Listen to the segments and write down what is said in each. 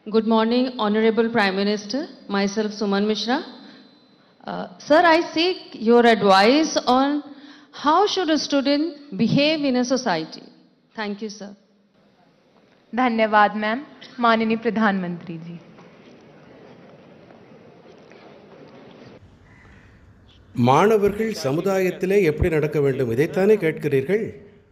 Good morning, Honorable Prime Minister. Myself, Suman Mishra. Uh, sir, I seek your advice on how should a student behave in a society. Thank you, sir. धन्यवाद ma'am माननीय प्रधानमंत्री जी மாணவர்கள் சமுதாயத்திலே எப்படி நடக்க வேண்டும் இதைத்தானே கேட்கிறீர்கள்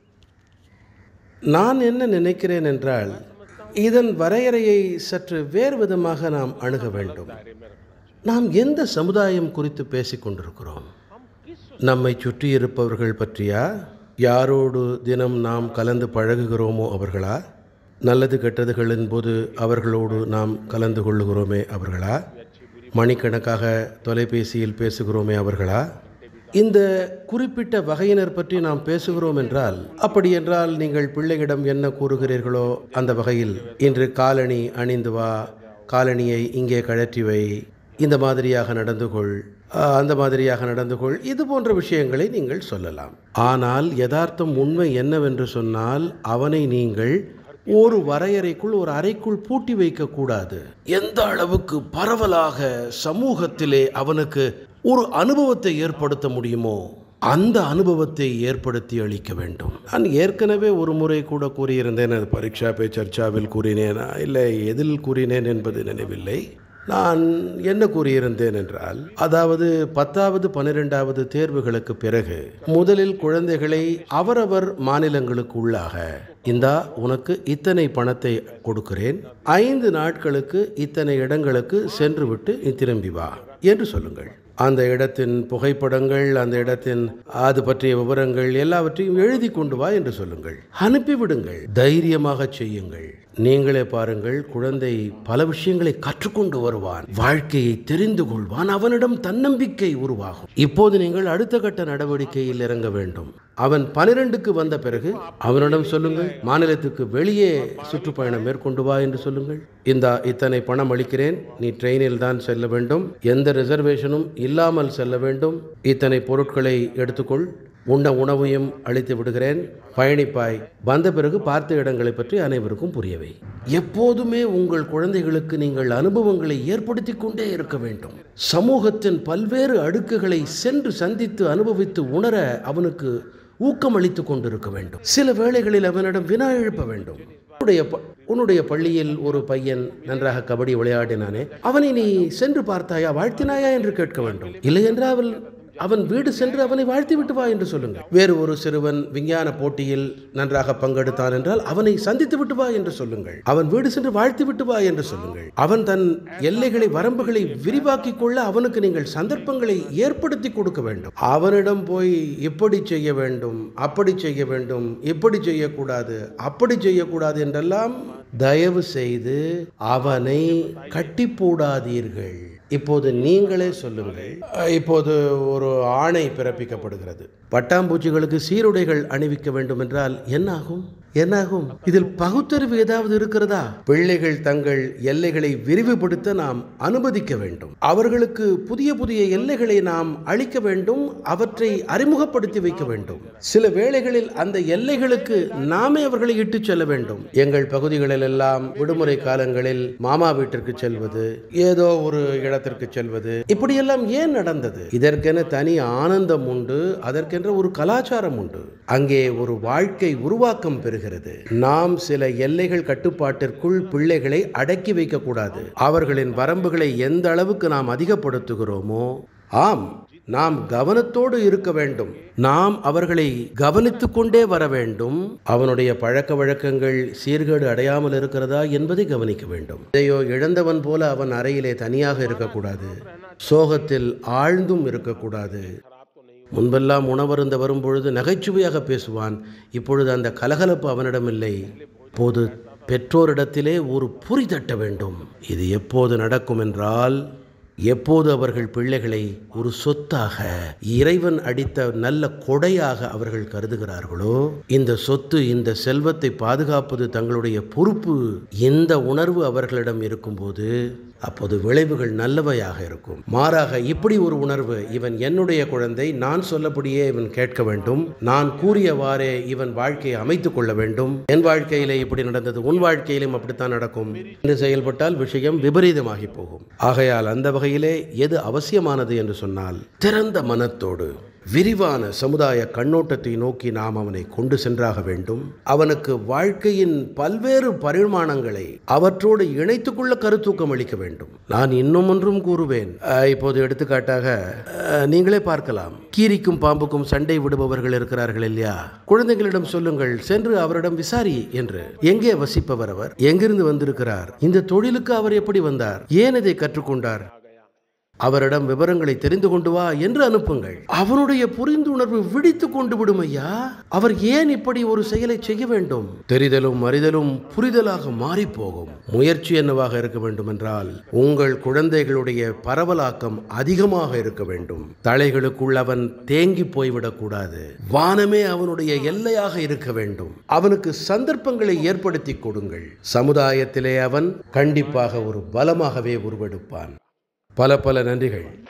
நான் என்ன நினைக்கிறேன் என்றால் இதன் வரையறையை சற்று வேறு விதமாக நாம் அணுக வேண்டும் நாம் எந்த சமுதாயம் குறித்து பேசிக் கொண்டிருக்கிறோம் நம்மை சுற்றி இருப்பவர்கள் பற்றியா யாரோடு தினம் நாம் கலந்து பழகுகிறோமோ அவர்களா நல்லது கெட்டதுகளின் போது அவர்களோடு நாம் கலந்து கொள்ளுகிறோமே அவர்களா மணிக்கணக்காக தொலைபேசியில் பேசுகிறோமே அவர்களா இந்த குறிப்பிட்ட வகையினர் பற்றி நாம் பேசுகிறோம் என்றால் அப்படி என்றால் நீங்கள் பிள்ளையிடம் என்ன கூறுகிறீர்களோ அந்த வகையில் இன்று காலணி அணிந்து வா காலணியை இங்கே கழற்றி வை இந்த மாதிரியாக நடந்து கொள் ஆ, அந்த மாதிரியாக நடந்து கொள் இது போன்ற விஷயங்களை நீங்கள் சொல்லலாம் ஆனால் யதார்த்தம் உண்மை என்னவென்று சொன்னால் அவனை நீங்கள் ஒரு வரையறைக்குள் ஒரு அறைக்குள் பூட்டி வைக்கக்கூடாது எந்த அளவுக்கு பரவலாக சமூகத்திலே அவனுக்கு ஒரு அனுபவத்தை ஏற்படுத்த முடியுமோ அந்த அனுபவத்தை ஏற்படுத்தி அளிக்க வேண்டும் நான் ஏற்கனவே ஒரு முறை கூட கூறியிருந்தேன் அது பரீட்சா பே சர்ச்சாவில் கூறினேனா இல்லை எதில் கூறினேன் என்பது நினைவில்லை நான் என்ன கூறியிருந்தேன் என்றால் அதாவது பத்தாவது பன்னிரெண்டாவது தேர்வுகளுக்கு பிறகு முதலில் குழந்தைகளை அவரவர் மாநிலங்களுக்கு உள்ளாக இந்தா உனக்கு இத்தனை பணத்தை கொடுக்கிறேன் ஐந்து நாட்களுக்கு இத்தனை இடங்களுக்கு சென்று விட்டு நீ திரும்பி வா என்று சொல்லுங்கள் அந்த இடத்தின் புகைப்படங்கள் அந்த இடத்தின் அது பற்றிய விவரங்கள் எல்லாவற்றையும் எழுதி கொண்டு வா என்று சொல்லுங்கள் அனுப்பிவிடுங்கள் தைரியமாக செய்யுங்கள் நீங்களே பாருங்கள் குழந்தை பல விஷயங்களை கற்றுக்கொண்டு வருவான் வாழ்க்கையை தெரிந்து கொள்வான் அவனிடம் தன்னம்பிக்கை உருவாகும் இப்போது நீங்கள் அடுத்த கட்ட நடவடிக்கையில் இறங்க வேண்டும் அவன் பனிரெண்டுக்கு வந்த பிறகு அவனிடம் சொல்லுங்கள் மாநிலத்துக்கு வெளியே சுற்றுப்பயணம் மேற்கொண்டு வா என்று சொல்லுங்கள் இந்த இத்தனை பணம் அளிக்கிறேன் நீ ட்ரெயினில் தான் செல்ல வேண்டும் எந்த ரிசர்வேஷனும் இல்லாமல் செல்ல வேண்டும் இத்தனை பொருட்களை எடுத்துக்கொள் உண்ண உணவையும் அளித்து விடுகிறேன் பயணிப்பாய் வந்த பிறகு பார்த்த இடங்களை பற்றி அனைவருக்கும் புரியவை எப்போதுமே உங்கள் குழந்தைகளுக்கு நீங்கள் அனுபவங்களை ஏற்படுத்தி கொண்டே இருக்க வேண்டும் சமூகத்தின் பல்வேறு அடுக்குகளை சென்று சந்தித்து அனுபவித்து உணர அவனுக்கு ஊக்கமளித்து கொண்டிருக்க வேண்டும் சில வேளைகளில் அவனிடம் வினா எழுப்ப வேண்டும் உன்னுடைய ப- உன்னுடைய பள்ளியில் ஒரு பையன் நன்றாக கபடி விளையாடினானே அவனை நீ சென்று பார்த்தாயா வாழ்த்தினாயா என்று கேட்க வேண்டும் இல்லை என்றால் அவன் வீடு சென்று அவனை வாழ்த்தி விட்டு வா என்று சொல்லுங்கள் வேறு ஒரு சிறுவன் விஞ்ஞான போட்டியில் நன்றாக பங்கெடுத்தான் என்றால் அவனை சந்தித்து விட்டு வா என்று சொல்லுங்கள் அவன் வீடு சென்று வாழ்த்தி விட்டு வா என்று சொல்லுங்கள் அவன் தன் எல்லைகளை வரம்புகளை விரிவாக்கிக் கொள்ள அவனுக்கு நீங்கள் சந்தர்ப்பங்களை ஏற்படுத்தி கொடுக்க வேண்டும் அவனிடம் போய் இப்படி செய்ய வேண்டும் அப்படி செய்ய வேண்டும் இப்படி செய்யக்கூடாது அப்படி செய்யக்கூடாது என்றெல்லாம் தயவு செய்து அவனை கட்டி போடாதீர்கள் இப்போது நீங்களே சொல்லுங்கள் அஹ், இப்போது ஒரு ஆணை பிறப்பிக்கப்படுகிறது பட்டாம்பூச்சிகளுக்கு சீருடைகள் அணிவிக்க வேண்டும் என்றால் என்ன ஆகும் என்னாகும் இதில் பகுத்தறிவு ஏதாவது இருக்கிறதா பிள்ளைகள் தங்கள் எல்லைகளை விரிவுபடுத்த நாம் அனுமதிக்க வேண்டும் அவர்களுக்கு புதிய புதிய எல்லைகளை நாம் அளிக்க வேண்டும் அவற்றை அறிமுகப்படுத்தி வைக்க வேண்டும் சில வேளைகளில் அந்த எல்லைகளுக்கு நாமே அவர்களை இட்டுச் செல்ல வேண்டும் எங்கள் பகுதிகளில் எல்லாம் விடுமுறை காலங்களில் மாமா வீட்டிற்கு செல்வது ஏதோ ஒரு இடத்திற்கு செல்வது இப்படியெல்லாம் ஏன் நடந்தது இதற்கென தனி ஆனந்தம் உண்டு அதற்கென்ற ஒரு கலாச்சாரம் உண்டு அங்கே ஒரு வாழ்க்கை உருவாக்கம் பெறுகிறது நாம் சில எல்லைகள் கட்டுப்பாட்டிற்குள் பிள்ளைகளை அடக்கி வைக்கக்கூடாது அவர்களின் வரம்புகளை எந்த அளவுக்கு நாம் அதிகப்படுத்துகிறோமோ ஆம் நாம் கவனத்தோடு இருக்க வேண்டும் நாம் அவர்களை கவனித்துக் கொண்டே வர வேண்டும் அவனுடைய பழக்க வழக்கங்கள் சீர்கேடு அடையாமல் இருக்கிறதா என்பதை கவனிக்க வேண்டும் இதையோ இழந்தவன் போல அவன் அறையிலே தனியாக இருக்கக்கூடாது சோகத்தில் ஆழ்ந்தும் இருக்கக்கூடாது முன்பெல்லாம் உணவருந்த வரும்பொழுது நகைச்சுவையாக பேசுவான் இப்பொழுது அந்த கலகலப்பு அவனிடம் இல்லை இப்போது பெற்றோரிடத்திலே ஒரு புரி தட்ட வேண்டும் இது எப்போது நடக்கும் என்றால் எப்போது அவர்கள் பிள்ளைகளை ஒரு சொத்தாக இறைவன் அடித்த நல்ல கொடையாக அவர்கள் கருதுகிறார்களோ இந்த சொத்து இந்த செல்வத்தை பாதுகாப்பது தங்களுடைய பொறுப்பு இந்த உணர்வு அவர்களிடம் இருக்கும்போது அப்போது விளைவுகள் நல்லவையாக இருக்கும் மாறாக இப்படி ஒரு உணர்வு இவன் என்னுடைய குழந்தை நான் சொல்லபடியே இவன் கேட்க வேண்டும் நான் கூறியவாறே இவன் வாழ்க்கையை அமைத்துக் கொள்ள வேண்டும் என் வாழ்க்கையிலே இப்படி நடந்தது உன் வாழ்க்கையிலும் அப்படித்தான் நடக்கும் என்று செயல்பட்டால் விஷயம் விபரீதமாகி போகும் ஆகையால் அந்த வகையிலே எது அவசியமானது என்று சொன்னால் திறந்த மனத்தோடு விரிவான சமுதாய கண்ணோட்டத்தை நோக்கி நாம் அவனை கொண்டு சென்றாக வேண்டும் அவனுக்கு வாழ்க்கையின் பல்வேறு பரிமாணங்களை அவற்றோடு இணைத்துக் கொள்ள கருத்தூக்கம் அளிக்க வேண்டும் நான் இன்னும் ஒன்றும் கூறுவேன் அஹ், இப்போது எடுத்துக்காட்டாக அஹ், நீங்களே பார்க்கலாம் கீரிக்கும் பாம்புக்கும் சண்டை விடுபவர்கள் இருக்கிறார்கள் இல்லையா குழந்தைகளிடம் சொல்லுங்கள் சென்று அவரிடம் விசாரி என்று எங்கே வசிப்பவர் அவர் எங்கிருந்து வந்திருக்கிறார் இந்த தொழிலுக்கு அவர் எப்படி வந்தார் ஏன் இதை கற்றுக்கொண்டார் அவரிடம் விவரங்களை தெரிந்து கொண்டு வா என்று அனுப்புங்கள் அவனுடைய புரிந்துணர்வு விழித்து கொண்டு விடும் ஐயா அவர் ஏன் இப்படி ஒரு செயலை செய்ய வேண்டும் தெரிதலும் அறிதலும் புரிதலாக மாறிப் போகும் முயற்சி என்னவாக இருக்க வேண்டும் என்றால் உங்கள் குழந்தைகளுடைய பரவலாக்கம் அதிகமாக இருக்க வேண்டும் தலைகளுக்குள் அவன் தேங்கி போய்விடக்கூடாது வானமே அவனுடைய எல்லையாக இருக்க வேண்டும் அவனுக்கு சந்தர்ப்பங்களை ஏற்படுத்தி கொடுங்கள் சமுதாயத்திலே அவன் கண்டிப்பாக ஒரு பலமாகவே உருவெடுப்பான் பல பல நன்றிகள்